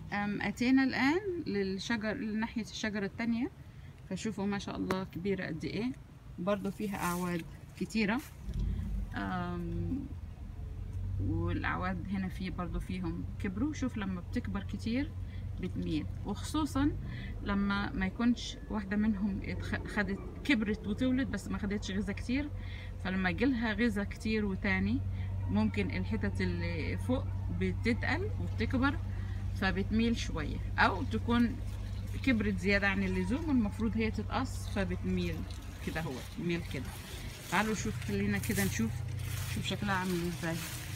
أم اتينا الان للشجر لناحية الشجرة التانية فشوفوا ما شاء الله كبيرة قد ايه برضو فيها اعواد كتيرة أم والاعواد هنا في برضو فيهم كبروا شوف لما بتكبر كتير بتميل وخصوصا لما ما يكونش واحدة منهم اتخ- خدت كبرت وتولد بس ما خدتش غذاء كتير فلما يجيلها غذاء كتير وتاني ممكن الحتت اللي فوق بتتقل وبتكبر فبتميل شوية أو تكون كبرت زيادة عن اللزوم والمفروض هي تتقص فبتميل كده هو تميل كده تعالوا شوف خلينا كده نشوف شوف شكلها عامل ازاي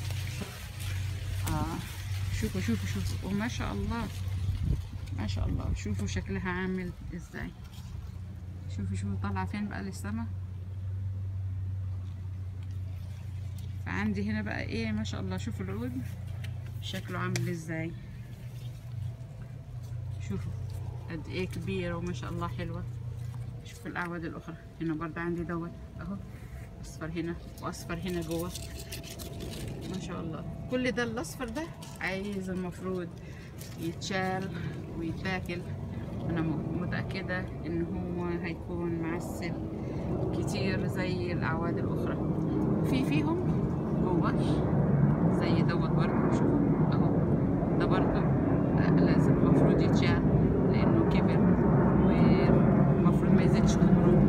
اه شوفوا شوفوا شوفوا وما شاء الله ما شاء الله شوفوا شكلها عامل ازاي شوفوا شوفوا طالعة فين بقى للسما فعندي هنا بقى ايه ما شاء الله شوفوا العود شكله عامل ازاي شوفوا قد ايه كبيرة وما شاء الله حلوة شوفوا الاعواد الاخرى هنا برضه عندي دوت اهو اصفر هنا واصفر هنا جوه ما شاء الله كل ده الاصفر ده عايز المفروض يتشال ويتاكل انا م- متاكده ان هو هيكون معسل كتير زي الاعواد الاخرى في فيهم جوه زي دوت برضه شوفوا اهو ده برضه آه، لازم المفروض يتشال لانه كبر والمفروض ما يزيدش كبره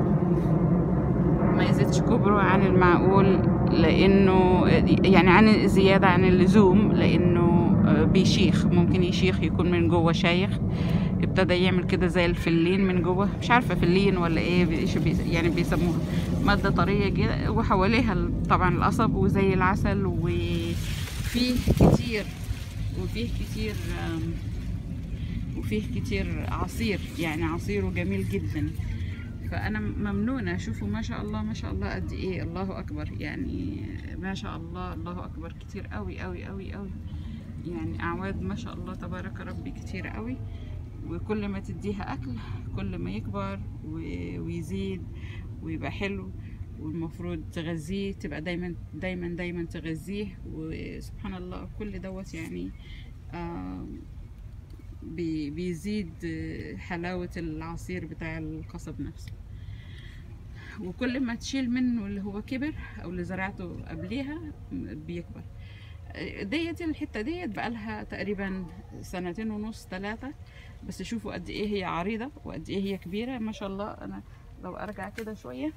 ما يزيدش كبره عن المعقول لانه يعني عن زياده عن اللزوم لانه بيشيخ ممكن يشيخ يكون من جوه شايخ ابتدى يعمل كده زي الفلين من جوه مش عارفه فلين ولا ايه ايش بي يعني بيسموها ماده طريه كده وحواليها ال- طبعا القصب وزي العسل وفيه كتير وفيه كتير آم، وفيه كتير عصير يعني عصيره جميل جدا فانا ممنونه شوفوا ما شاء الله ما شاء الله قد ايه الله اكبر يعني ما شاء الله الله اكبر كتير قوي قوي قوي قوي يعني اعواد ما شاء الله تبارك ربي كتير قوي وكل ما تديها اكل كل ما يكبر و- ويزيد ويبقى حلو والمفروض تغذيه تبقى دايما دايما دايما تغذيه وسبحان الله كل دوت يعني آم، بي- بيزيد حلاوة العصير بتاع القصب نفسه وكل ما تشيل منه اللي هو كبر او اللي زرعته قبليها بيكبر ديت الحتة ديت بقالها تقريبا سنتين ونص ثلاثة بس شوفوا قد ايه هي عريضة وقد ايه هي كبيرة ما شاء الله انا لو ارجع كده شوية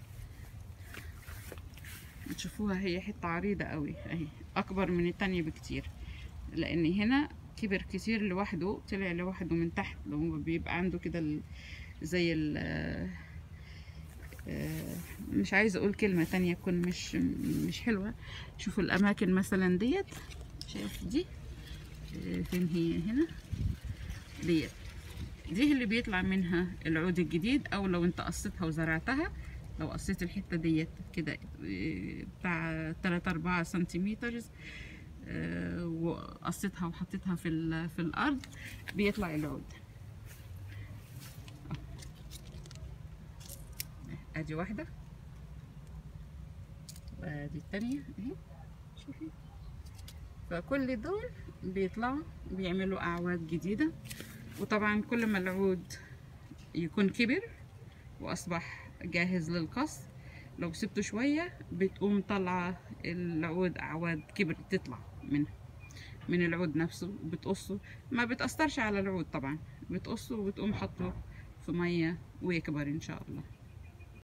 تشوفوها هي حتة عريضة قوي اهي اكبر من التانية بكتير لان هنا كبر كتير لوحده طلع لوحده من تحت لو بيبقى عنده كده ال- زي ال آه، مش عايزه اقول كلمه تانية تكون مش مش حلوه شوفوا الاماكن مثلا ديت شايف دي آه، فين هي هنا ديت دي اللي بيطلع منها العود الجديد او لو انت قصيتها وزرعتها لو قصيت الحته ديت كده آه، بتاع 3 4 سنتيمتر آه، وقصيتها وحطيتها في ال- في الارض بيطلع العود ادي واحده وادي التانية اهي شوفي فكل دول بيطلعوا بيعملوا اعواد جديدة وطبعا كل ما العود يكون كبر واصبح جاهز للقص لو سبته شوية بتقوم طالعة العود اعواد كبر تطلع منها من العود نفسه بتقصه ما بتأثرش على العود طبعا بتقصه وبتقوم حطه في مية ويكبر ان شاء الله